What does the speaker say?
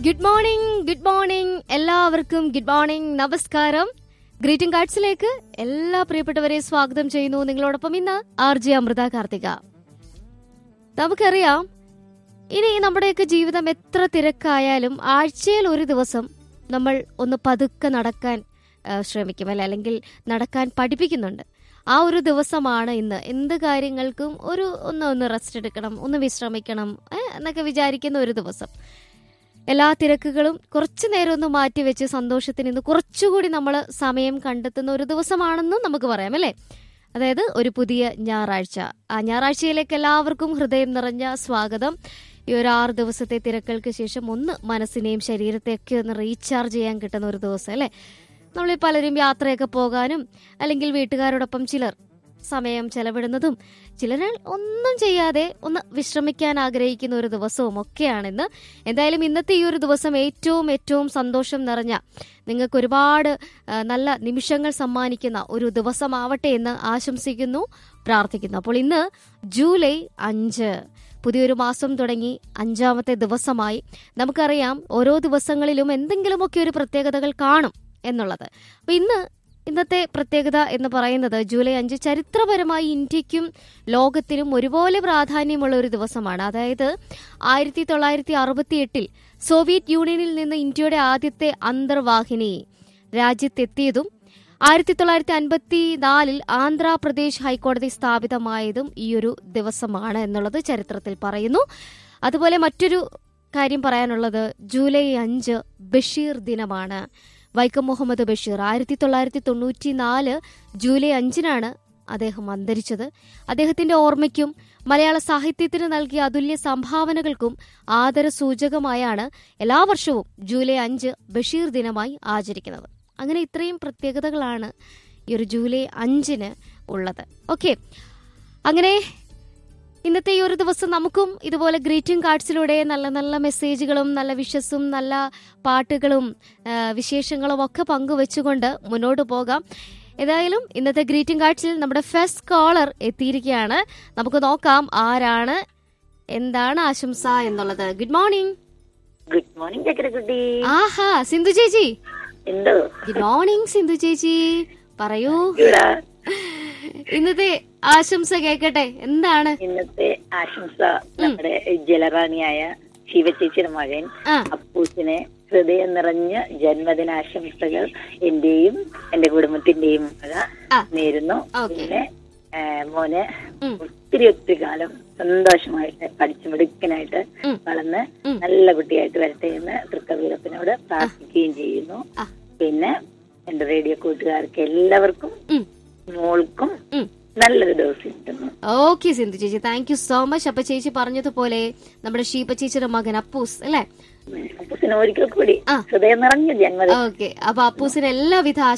Good morning good morning എല്ലാവർക്കും good morning നമസ്കാരം greeting കാർഡ്സിലേക്ക് എല്ലാ പ്രിയപ്പെട്ടവരെ സ്വാഗതം ചെയ്യുന്നു നിങ്ങളോടൊപ്പം ഇന്ന് ആർ ജെ അമൃത കാർത്തിക നമുക്കറിയാം ഇനി നമ്മുടെയൊക്കെ ജീവിതം എത്ര തിരക്കായാലും ആഴ്ചയിൽ ഒരു ദിവസം നമ്മൾ ഒന്ന് പതുക്കെ നടക്കാൻ ആ, ശ്രമിക്കും അല്ലെ അല്ലെങ്കിൽ നടക്കാൻ പഠിപ്പിക്കുന്നുണ്ട് ആ ഒരു ദിവസമാണ് ഇന്ന് എന്ത് കാര്യങ്ങൾക്കും ഒരു ഒന്ന് ഒന്ന് റെസ്റ്റ് എടുക്കണം ഒന്ന് വിശ്രമിക്കണം ഏ, എന്നൊക്കെ വിചാരിക്കുന്ന ഒരു ദിവസം എല്ലാ തിരക്കുകളും കുറച്ചു നേരം ഒന്ന് മാറ്റിവെച്ച് സന്തോഷത്തിന് ഇന്ന് കുറച്ചുകൂടി നമ്മൾ സമയം കണ്ടെത്തുന്ന ഒരു ദിവസമാണെന്നും നമുക്ക് പറയാം അല്ലേ അതായത് ഒരു പുതിയ ഞായറാഴ്ച ആ ഞായറാഴ്ചയിലേക്ക് എല്ലാവർക്കും ഹൃദയം നിറഞ്ഞ സ്വാഗതം ഈ ഒരു ആറ് ദിവസത്തെ തിരക്കൾക്ക് ശേഷം ഒന്ന് മനസ്സിനെയും ശരീരത്തെയൊക്കെ ഒന്ന് റീചാർജ് ചെയ്യാൻ കിട്ടുന്ന ഒരു ദിവസം അല്ലേ നമ്മൾ പലരും യാത്രയൊക്കെ പോകാനും അല്ലെങ്കിൽ വീട്ടുകാരോടൊപ്പം ചിലർ സമയം ചെലവിടുന്നതും ചിലർ ഒന്നും ചെയ്യാതെ ഒന്ന് വിശ്രമിക്കാൻ ആഗ്രഹിക്കുന്ന ഒരു ദിവസവും ഒക്കെയാണിന്ന് എന്തായാലും ഇന്നത്തെ ഈ ഒരു ദിവസം ഏറ്റവും ഏറ്റവും സന്തോഷം നിറഞ്ഞ നിങ്ങൾക്ക് ഒരുപാട് ആ, നല്ല നിമിഷങ്ങൾ സമ്മാനിക്കുന്ന ഒരു ദിവസമാവട്ടെ എന്ന് ആശംസിക്കുന്നു പ്രാർത്ഥിക്കുന്നു അപ്പോൾ ഇന്ന് ജൂലൈ അഞ്ച് പുതിയൊരു മാസം തുടങ്ങി അഞ്ചാമത്തെ ദിവസമായി നമുക്കറിയാം ഓരോ ദിവസങ്ങളിലും എന്തെങ്കിലുമൊക്കെ ഒരു പ്രത്യേകതകൾ കാണും എന്നുള്ളത് അപ്പൊ ഇന്ന് ഇന്നത്തെ പ്രത്യേകത എന്ന് പറയുന്നത് ജൂലൈ അഞ്ച് ചരിത്രപരമായി ഇന്ത്യക്കും ലോകത്തിനും ഒരുപോലെ പ്രാധാന്യമുള്ള ഒരു ദിവസമാണ് അതായത് ആയിരത്തി തൊള്ളായിരത്തി അറുപത്തി എട്ടിൽ സോവിയറ്റ് യൂണിയനിൽ നിന്ന് ഇന്ത്യയുടെ ആദ്യത്തെ അന്തർവാഹിനി രാജ്യത്തെത്തിയതും ആയിരത്തി തൊള്ളായിരത്തി അൻപത്തി നാലിൽ ആന്ധ്രാപ്രദേശ് ഹൈക്കോടതി സ്ഥാപിതമായതും ഈ ഒരു ദിവസമാണ് എന്നുള്ളത് ചരിത്രത്തിൽ പറയുന്നു അതുപോലെ മറ്റൊരു കാര്യം പറയാനുള്ളത് ജൂലൈ അഞ്ച് ബഷീർ ദിനമാണ് വൈക്കം മുഹമ്മദ് ബഷീർ ആയിരത്തി തൊള്ളായിരത്തി തൊണ്ണൂറ്റി നാല് ജൂലൈ അഞ്ചിനാണ് അദ്ദേഹം അന്തരിച്ചത് അദ്ദേഹത്തിന്റെ ഓർമ്മയ്ക്കും മലയാള സാഹിത്യത്തിന് നൽകിയ അതുല്യ സംഭാവനകൾക്കും ആദര സൂചകമായാണ് എല്ലാ വർഷവും ജൂലൈ അഞ്ച് ബഷീർ ദിനമായി ആചരിക്കുന്നത് അങ്ങനെ ഇത്രയും പ്രത്യേകതകളാണ് ഈ ഒരു ജൂലൈ അഞ്ചിന് ഉള്ളത് ഓക്കെ അങ്ങനെ ഇന്നത്തെ ഈ ഒരു ദിവസം നമുക്കും ഇതുപോലെ ഗ്രീറ്റിംഗ് കാർഡ്സിലൂടെ നല്ല നല്ല മെസ്സേജുകളും നല്ല വിഷസും നല്ല പാട്ടുകളും ആ, വിശേഷങ്ങളും ഒക്കെ പങ്കുവെച്ചുകൊണ്ട് മുന്നോട്ട് പോകാം ഏതായാലും ഇന്നത്തെ ഗ്രീറ്റിംഗ് കാർഡ്സിൽ നമ്മുടെ ഫസ്റ്റ് കോളർ എത്തിയിരിക്കുകയാണ് നമുക്ക് നോക്കാം ആരാണ് എന്താണ് ആശംസ എന്നുള്ളത് ഗുഡ് മോർണിംഗ് ഗുഡ് മോർണിംഗ് ചക്രക്കുട്ടി ആഹാ സിന്ധു ചേച്ചി എന്തോ ഗുഡ് മോർണിംഗ് സിന്ധു ചേച്ചി പറയൂ ഇവിടെ ഇന്നത്തെ ആശംസ കേക്കട്ടെ എന്താണ് ഇന്നത്തെ ആശംസ നമ്മുടെ ജലറാണിയായ ശിവചേച്ചിയുടെ മകൻ ആ അപ്പൂസിനെ ഹൃദയം നിറഞ്ഞ ജന്മദിനാശംസകൾ എന്റെയും എന്റെ കുടുംബത്തിന്റെയും വക ആ. നേരുന്നു ഓക്കേ. പിന്നെ ആ, മോന് ഉം. ഒത്തിരി ഒത്തിരി കാലം സന്തോഷമായിട്ട് പഠിച്ചു മിടുക്കനായിട്ട് ഉം. വളർന്ന് ഉം. നല്ല കുട്ടിയായിട്ട് വരട്ടെ എന്ന് തൃക്കവീരപ്പനോട് പ്രാർത്ഥിക്കുകയും ചെയ്യുന്നു ആ. പിന്നെ എന്റെ റേഡിയോ കൂട്ടുകാർക്ക് എല്ലാവർക്കും ഉം. മോൾക്കും ഉം. നല്ലൊരു ദിവസം കിട്ടുന്നു ഓക്കെ സിന്ധു ചേച്ചി താങ്ക് യു സോ മച്ച് അപ്പൊ ചേച്ചി പറഞ്ഞതുപോലെ നമ്മുടെ ഷീപ്പ ചേച്ചിയുടെ മകൻ അപ്പൂസ് അല്ലേ അപ്പൂസിന് ഒരിക്കൽ കൂടി ആ. ഹൃദയം നിറഞ്ഞ ജന്മദിനം ഓക്കെ അപ്പൊ അപ്പൂസിന് എല്ലാവിധ